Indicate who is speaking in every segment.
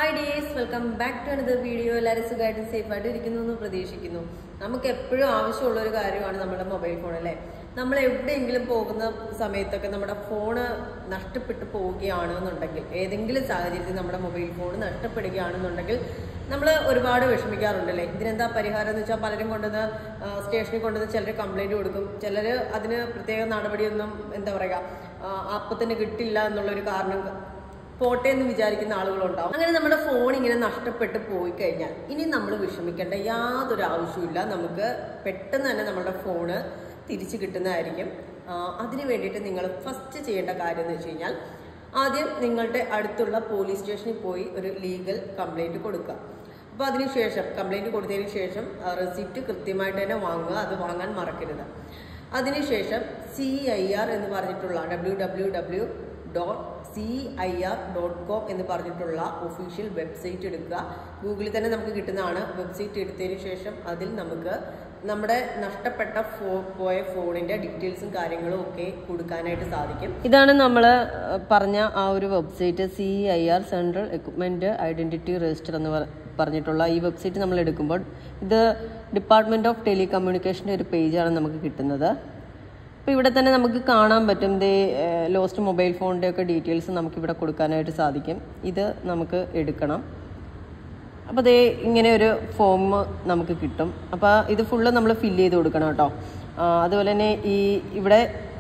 Speaker 1: hi dears welcome back to another video എല്ലാവരും സുഖമായിട്ട് സേഫായിട്ട് ഇരിക്കുന്നു എന്ന് പ്രതീക്ഷിക്കുന്നു നമുക്ക് എപ്പോഴും ആവശ്യമുള്ള ഒരു കാര്യമാണ് നമ്മുടെ മൊബൈൽ ഫോൺ അല്ലേ നമ്മൾ എവിടെയെങ്കിലും പോകുന്ന സമയത്തൊക്കെ നമ്മുടെ ഫോണ് നഷ്ടപ്പെട്ടു പോവുകയാണ് എന്നുണ്ടെങ്കിൽ ഏതെങ്കിലും സാഹചര്യത്തിൽ നമ്മുടെ മൊബൈൽ ഫോൺ നഷ്ടപ്പെടുകയാണെന്നുണ്ടെങ്കിൽ നമ്മൾ ഒരുപാട് വിഷമിക്കാറുണ്ടല്ലേ ഇതിനെന്താ പരിഹാരം എന്ന് വെച്ചാൽ പലരും കൊണ്ടുവന്ന് ആ, സ്റ്റേഷനിൽ കൊണ്ടുവന്ന് ചിലർ കംപ്ലൈന്റ് കൊടുക്കും ചിലർ അതിന് പ്രത്യേക നടപടിയൊന്നും എന്താ പറയുക അപ്പത്തിന് കിട്ടില്ല എന്നുള്ളൊരു കാരണം പോട്ടെ എന്ന് വിചാരിക്കുന്ന ആളുകളുണ്ടാവും അങ്ങനെ നമ്മുടെ ഫോൺ ഇങ്ങനെ നഷ്ടപ്പെട്ട് പോയി കഴിഞ്ഞാൽ ഇനി നമ്മൾ വിഷമിക്കേണ്ട യാതൊരു ആവശ്യമില്ല നമുക്ക് പെട്ടെന്ന് തന്നെ നമ്മുടെ ഫോണ് തിരിച്ചു കിട്ടുന്നതായിരിക്കും ആ, അതിന് വേണ്ടിയിട്ട് നിങ്ങൾ ഫസ്റ്റ് ചെയ്യേണ്ട കാര്യം എന്ന് വെച്ച് കഴിഞ്ഞാൽ ആദ്യം നിങ്ങളുടെ അടുത്തുള്ള പോലീസ് സ്റ്റേഷനിൽ പോയി ഒരു ലീഗൽ കംപ്ലൈന്റ് കൊടുക്കുക അപ്പോൾ അതിനുശേഷം കംപ്ലൈന്റ് കൊടുത്തതിന് ശേഷം റെസിപ്റ്റ് കൃത്യമായിട്ട് തന്നെ വാങ്ങുക അത് വാങ്ങാൻ മറക്കരുത് അതിനുശേഷം സി ഐ ആർ എന്ന് പറഞ്ഞിട്ടുള്ള W W W dot C I R dot com എന്ന് പറഞ്ഞിട്ടുള്ള ഒഫീഷ്യൽ വെബ്സൈറ്റ് എടുക്കുക ഗൂഗിളിൽ തന്നെ നമുക്ക് കിട്ടുന്നതാണ് വെബ്സൈറ്റ് എടുത്തതിന് ശേഷം അതിൽ നമുക്ക് നമ്മുടെ നഷ്ടപ്പെട്ട ഫോ പോയ ഫോണിന്റെ ഡീറ്റെയിൽസും കാര്യങ്ങളും ഒക്കെ കൊടുക്കാനായിട്ട് സാധിക്കും ഇതാണ് നമ്മൾ പറഞ്ഞ ആ ഒരു website C I R central equipment identity register എന്ന് പറ- പറഞ്ഞിട്ടുള്ള ഈ വെബ്സൈറ്റ് നമ്മൾ എടുക്കുമ്പോൾ ഇത് ഡിപ്പാർട്ട്മെന്റ് ഓഫ് ടെലികമ്മ്യൂണിക്കേഷൻ്റെ ഒരു പേജാണ് നമുക്ക് കിട്ടുന്നത് അപ്പോൾ ഇവിടെ തന്നെ നമുക്ക് കാണാൻ പറ്റും ദേ ലോസ്റ്റ് മൊബൈൽ ഫോണിൻ്റെ ഒക്കെ ഡീറ്റെയിൽസ് നമുക്ക് ഇവിടെ കൊടുക്കാനായിട്ട് സാധിക്കും ഇത് നമുക്ക് എടുക്കണം അപ്പോൾ ദേ ഇങ്ങനെ ഒരു ഫോം നമുക്ക് കിട്ടും അപ്പോൾ ഇത് ഫുള്ള് നമ്മൾ ഫില്ല് ചെയ്ത് കൊടുക്കണം കേട്ടോ ആ, അതുപോലെ തന്നെ ഈ ഇവിടെ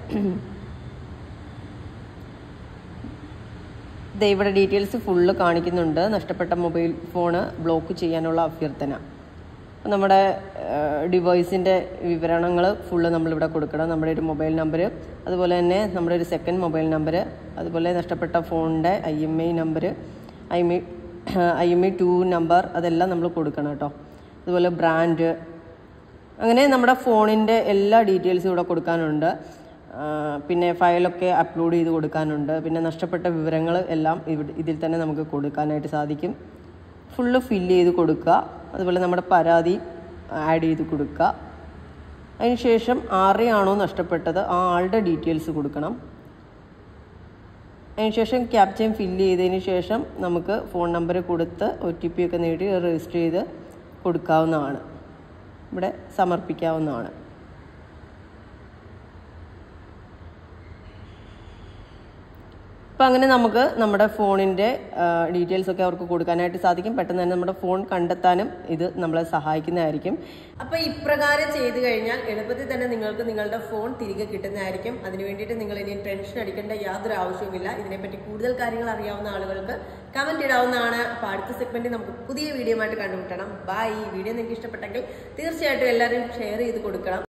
Speaker 1: ദേ ഇവിടെ ഡീറ്റെയിൽസ് ഫുള്ള് കാണിക്കുന്നുണ്ട് നഷ്ടപ്പെട്ട മൊബൈൽ ഫോണ് ബ്ലോക്ക് ചെയ്യാനുള്ള അഭ്യർത്ഥന അപ്പോൾ നമ്മുടെ ഡിവൈസിൻ്റെ വിവരണങ്ങൾ ഫുള്ള് നമ്മളിവിടെ കൊടുക്കണം നമ്മുടെ ഒരു മൊബൈൽ നമ്പർ അതുപോലെ തന്നെ നമ്മുടെ ഒരു സെക്കൻഡ് മൊബൈൽ നമ്പർ അതുപോലെ നഷ്ടപ്പെട്ട ഫോണിൻ്റെ I M I number I M I I M I two number അതെല്ലാം നമ്മൾ കൊടുക്കണം കേട്ടോ അതുപോലെ ബ്രാൻഡ് അങ്ങനെ നമ്മുടെ ഫോണിൻ്റെ എല്ലാ ഡീറ്റെയിൽസും ഇവിടെ കൊടുക്കാനുണ്ട് ആ, പിന്നെ ഫയലൊക്കെ അപ്ലോഡ് ചെയ്ത് കൊടുക്കാനുണ്ട് പിന്നെ നഷ്ടപ്പെട്ട വിവരങ്ങൾ എല്ലാം ഇവിടെ ഇതിൽ തന്നെ നമുക്ക് കൊടുക്കാനായിട്ട് സാധിക്കും ഫുള്ള് ഫില്ല് ചെയ്ത് കൊടുക്കുക അതുപോലെ നമ്മുടെ പരാതി ആഡ് ചെയ്ത് കൊടുക്കുക അതിനുശേഷം ആരെയാണോ നഷ്ടപ്പെട്ടത് ആ ആളുടെ ഡീറ്റെയിൽസ് കൊടുക്കണം അതിനുശേഷം ക്യാപ്ചയും ഫില്ല് ചെയ്തതിന് ശേഷം നമുക്ക് ഫോൺ നമ്പർ കൊടുത്ത് ഒ ടി പി ഒക്കെ നേടി രജിസ്റ്റർ ചെയ്ത് കൊടുക്കാവുന്നതാണ് ഇവിടെ സമർപ്പിക്കാവുന്നതാണ് അപ്പം അങ്ങനെ നമുക്ക് നമ്മുടെ ഫോണിൻ്റെ ഡീറ്റെയിൽസ് ഒക്കെ അവർക്ക് കൊടുക്കാനായിട്ട് സാധിക്കും പെട്ടെന്ന് തന്നെ നമ്മുടെ ഫോൺ കണ്ടെത്താനും ഇത് നമ്മളെ സഹായിക്കുന്നതായിരിക്കും അപ്പോൾ ഇപ്രകാരം ചെയ്തു കഴിഞ്ഞാൽ എളുപ്പത്തിൽ തന്നെ നിങ്ങൾക്ക് നിങ്ങളുടെ ഫോൺ തിരികെ കിട്ടുന്നതായിരിക്കും അതിന് വേണ്ടിയിട്ട് നിങ്ങൾ ഇനി ടെൻഷൻ അടിക്കേണ്ട യാതൊരു ആവശ്യവുമില്ല ഇതിനെപ്പറ്റി കൂടുതൽ കാര്യങ്ങൾ അറിയാവുന്ന ആളുകൾക്ക് കമന്റ് ഇടാവുന്നതാണ് അപ്പോൾ അടുത്ത സെഗ്മെന്റിൽ നമുക്ക് പുതിയ വീഡിയോ ആയിട്ട് കണ്ടുമുട്ടണം ബൈ ഈ വീഡിയോ നിങ്ങൾക്ക് ഇഷ്ടപ്പെട്ടെങ്കിൽ തീർച്ചയായിട്ടും എല്ലാവരും ഷെയർ ചെയ്ത് കൊടുക്കണം